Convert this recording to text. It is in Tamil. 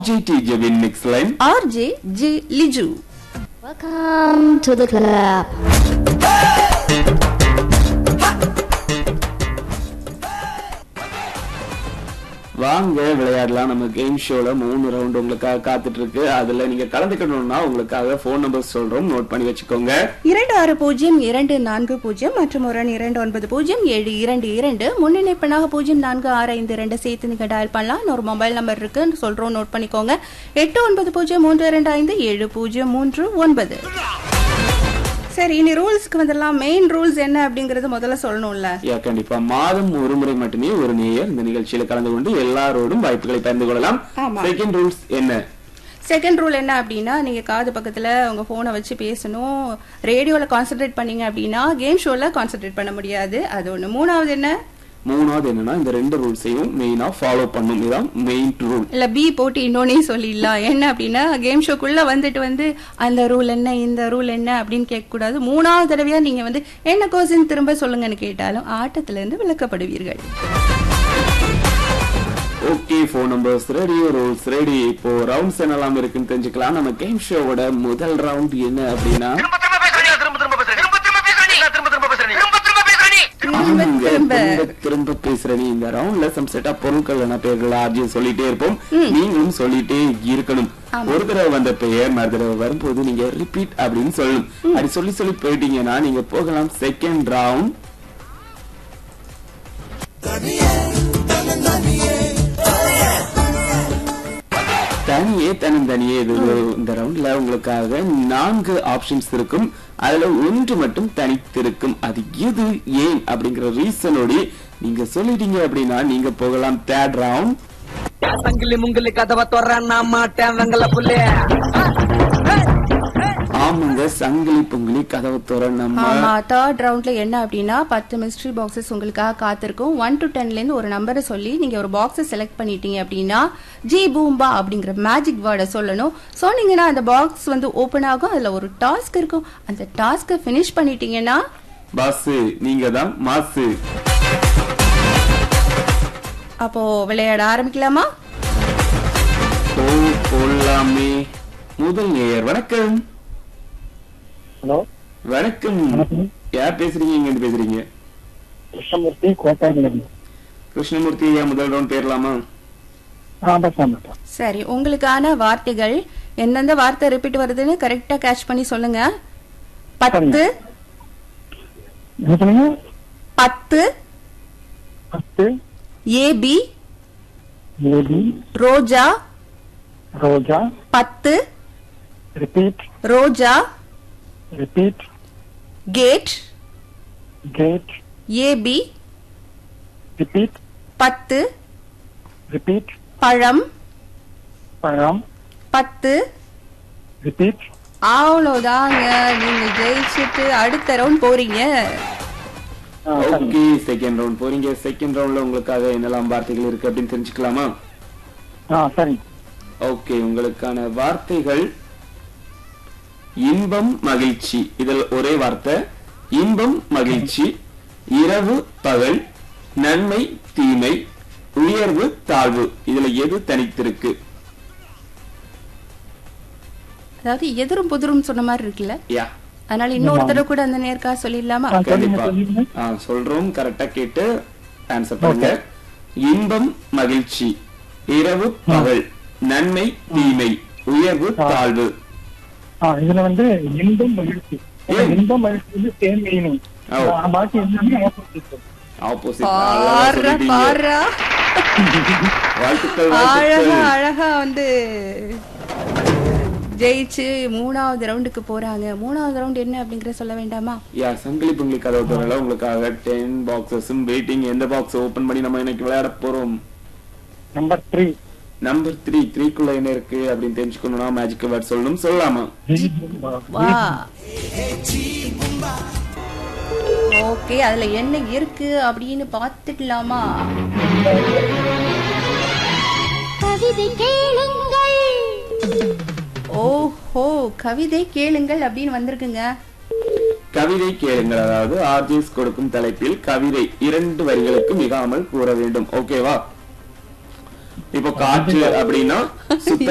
GTJ Win Mix Line. RJ J. Liju. Welcome to the club. வாங்க விளையாடலாம் நம்ம கேம் ஷோல மூணு ரவுண்ட் உங்களுக்காக காத்துட்டு இருக்கு அதுல நீங்க கலந்துக்கணும்னா உங்களுக்காக போன் நம்பர் சொல்றோம் நோட் பண்ணி வச்சுக்கோங்க இரண்டு ஆறு பூஜ்ஜியம் இரண்டு நான்கு பூஜ்ஜியம் மற்றும் ஒரு எண் இரண்டு ஒன்பது பூஜ்ஜியம் ஏழு இரண்டு இரண்டு முன்னிணைப்பனாக பூஜ்ஜியம் நான்கு ஆறு ஐந்து ரெண்டு சேர்த்து நீங்க டயல் பண்ணலாம் இன்னொரு மொபைல் நம்பர் இருக்கு சொல்றோம் நோட் பண்ணிக்கோங்க எட்டு ஒன்பது பூஜ்ஜியம் மூன்று இரண்டு ஐந்து ஏழு பூஜ்ஜியம் மூன்று ஒன்பது சரி இனி ரூல்ஸ்க்கு வந்துடலாம் மெயின் ரூல்ஸ் என்ன அப்படிங்கறது முதல்ல சொல்லணும்ல யா கண்டிப்பா மாதம் ஒரு முறை மட்டுமே ஒரு நேயர் இந்த நிகழ்ச்சியில கலந்து கொண்டு எல்லாரோடும் வாய்ப்புகளை பகிர்ந்து கொள்ளலாம் ஆமா. செகண்ட் ரூல்ஸ் என்ன செகண்ட் ரூல் என்ன அப்படின்னா நீங்க காது பக்கத்துல உங்க போனை வச்சு பேசணும் ரேடியோல கான்சென்ட்ரேட் பண்ணீங்க அப்படின்னா கேம் ஷோல கான்சென்ட்ரேட் பண்ண முடியாது அது ஒண்ணு மூணாவது என்ன மூணாவது என்னன்னா இந்த ரெண்டு ரூல்ஸையும் மெயினா ஃபாலோ பண்ணும் இதுதான் மெயின் ரூல் இல்ல பி போட்டு இன்னொன்னே சொல்லிடலாம் என்ன அப்படின்னா கேம் ஷோக்குள்ள வந்துட்டு வந்து அந்த ரூல் என்ன இந்த ரூல் என்ன அப்படின்னு கேட்க கூடாது மூணாவது தடவையா நீங்க வந்து என்ன கோசின் திரும்ப சொல்லுங்கன்னு கேட்டாலும் ஆட்டத்துல இருந்து விளக்கப்படுவீர்கள் okay phone numbers ready rules ready இப்போ ரவுண்ட்ஸ் என்னெல்லாம் இருக்குன்னு தெரிஞ்சுக்கலாம் நம்ம கேம் ஷோவோட முதல் ரவுண்ட் என்ன அப்படின்னா திரும்ப திரும்ப பேசுறீங்க திரும்ப திரும்ப பேசுறீங்க திரும்ப திரும்ப பேசுறீங்க திரும்ப திரும்ப பேசுறீங்க திரும்ப திரும்ப பேசுறீங்க திரும்ப திரும்ப திரும்ப திரும்ப பேசுற நீ இந்த ரவுண்ட்ல சம் செட்டா பொருட்கள் என்ன பெயர்கள் ஆர்ஜியும் சொல்லிட்டே இருப்போம் நீங்களும் சொல்லிட்டே இருக்கணும் ஒரு தடவை வந்த பெயர் மறு தடவை வரும்போது நீங்க ரிப்பீட் அப்படின்னு சொல்லணும் அப்படி சொல்லி சொல்லி போயிட்டீங்கன்னா நீங்க போகலாம் செகண்ட் ரவுண்ட் தனியே தனித்தனியே இது ஒரு- இந்த ரவுண்ட்ல உங்களுக்காக நான்கு ஆப்ஷன்ஸ் இருக்கும் அதுல ஒன்று மட்டும் தனித்திருக்கும் அது எது ஏன் அப்படிங்கிற ரீசனோட நீங்க சொல்லிட்டீங்க அப்படின்னா நீங்க போகலாம் தேர்ட் ரவுண்ட் சங்கிலி முங்கிலி கதவை தொற நான் மாட்டேன் வெங்கல புள்ளே ஆமாங்க சங்கிலி பொங்கலி கதவு தோற நம்ம ஆமா தேர்ட் ரவுண்ட்ல என்ன அப்படின்னா பத்து மிஸ்ட்ரி பாக்ஸஸ் உங்களுக்காக காத்திருக்கும் ஒன் டு டென்ல இருந்து ஒரு நம்பரை சொல்லி நீங்க ஒரு பாக்ஸை செலக்ட் பண்ணிட்டீங்க அப்படின்னா ஜி பூம்பா அப்படிங்கிற மேஜிக் வேர்டை சொல்லணும் சொன்னீங்கன்னா அந்த பாக்ஸ் வந்து ஓபன் ஆகும் அதுல ஒரு டாஸ்க் இருக்கும் அந்த டாஸ்கை ஃபினிஷ் பண்ணிட்டீங்கன்னா பாஸ் நீங்க தான் மாசு அப்போ விளையாட ஆரம்பிக்கலாமா ஓ போலாமே முதல் நேயர் வணக்கம் ஹலோ வணக்கம் வணக்கம். யார் பேசுறீங்க இங்க இருந்து பேசுறீங்க கிருஷ்ணமூர்த்தி கோட்டாயிலிருந்து கிருஷ்ணமூர்த்தி ஐயா முதல் ரவுண்ட் பேரலாமா ஆ பேசாம சரி உங்களுக்கான வார்த்தைகள் எந்தெந்த வார்த்தை ரிப்பீட் வருதுன்னு கரெக்டா கேட்ச் பண்ணி சொல்லுங்க பத்து என்ன சொன்னீங்க பத்து பத்து ஏபி ஏபி ரோஜா ரோஜா பத்து ரிப்பீட் ரோஜா repeat cat cat AB repeat பத்து ரிப்பீட் பழம் பழம் பத்து ரிப்பீட் அவ்வளோதாங்க நீங்க ஜெயிச்சுட்டு அடுத்த ரவுண்ட் போறீங்க ஓகே செகண்ட் ரவுண்ட் போறீங்க செகண்ட் ரவுண்ட்ல உங்களுக்காக என்னெல்லாம் வார்த்தைகள் இருக்கு அப்படின்னு தெரிஞ்சுக்கலாமா ஆ சரி ஓகே உங்களுக்கான வார்த்தைகள் இன்பம் மகிழ்ச்சி இதில் ஒரே வார்த்தை இன்பம் மகிழ்ச்சி இரவு பகல் நன்மை தீமை உயர்வு தாழ்வு இதுல எது தனித்திருக்கு அதாவது எதிரும் புதிரும் சொன்ன மாதிரி இருக்குல்ல யா அதனால இன்னொரு தடவை கூட அந்த நேர்க்கா சொல்லிடலாமா ஆ, சொல்லுங்க கண்டிப்பா சொல்லுங்க ஆ, சொல்றோம் கரெக்டா கேட்டு ஆன்சர் பண்ணுங்க இன்பம் மகிழ்ச்சி இரவு பகல் நன்மை தீமை உயர்வு தாழ்வு ஆ இதுல வந்து இன்பம் மகிழ்ச்சி ஏன்? இன்பம் மகிழ்ச்சி வந்து சேம் மீனிங் ஓ. பாக்கி எல்லாமே opposite. ஆப்போசிட் பாரா பாரா வாழ்த்துக்கள் அழகா வாழ்த்துக்கள் அழகா வந்து ஜெயிச்சு மூணாவது ரவுண்டுக்கு போறாங்க மூணாவது ரவுண்ட் என்ன அப்படிங்கறத சொல்ல வேண்டாமா யா சங்கிலி பொங்கலி கதவு தரல உங்களுக்காக டென் பாக்ஸஸும் வெயிட்டிங் எந்த பாக்ஸ் ஓபன் பண்ணி நம்ம இன்னைக்கு விளையாட போறோம் நம்பர் த்ரீ நம்பர் த்ரீ த்ரீக்குள்ள என்ன இருக்கு அப்படின்னு தெரிஞ்சுக்கணும்னா மேஜிக் வேர்ட் சொல்லணும் சொல்லாமா வா ஓகே அதுல என்ன இருக்கு அப்படின்னு பாத்துக்கலாமா கவிதை கேளுங்கள் ஓஹோ கவிதை கேளுங்கள் அப்படின்னு வந்திருக்குங்க கவிதை கேளுங்கள் அதாவது ஆர்ஜிஎஸ் கொடுக்கும் தலைப்பில் கவிதை இரண்டு வரிகளுக்கு மிகாமல் கூற வேண்டும் ஓகேவா இப்போ காற்று அப்படின்னா சுத்த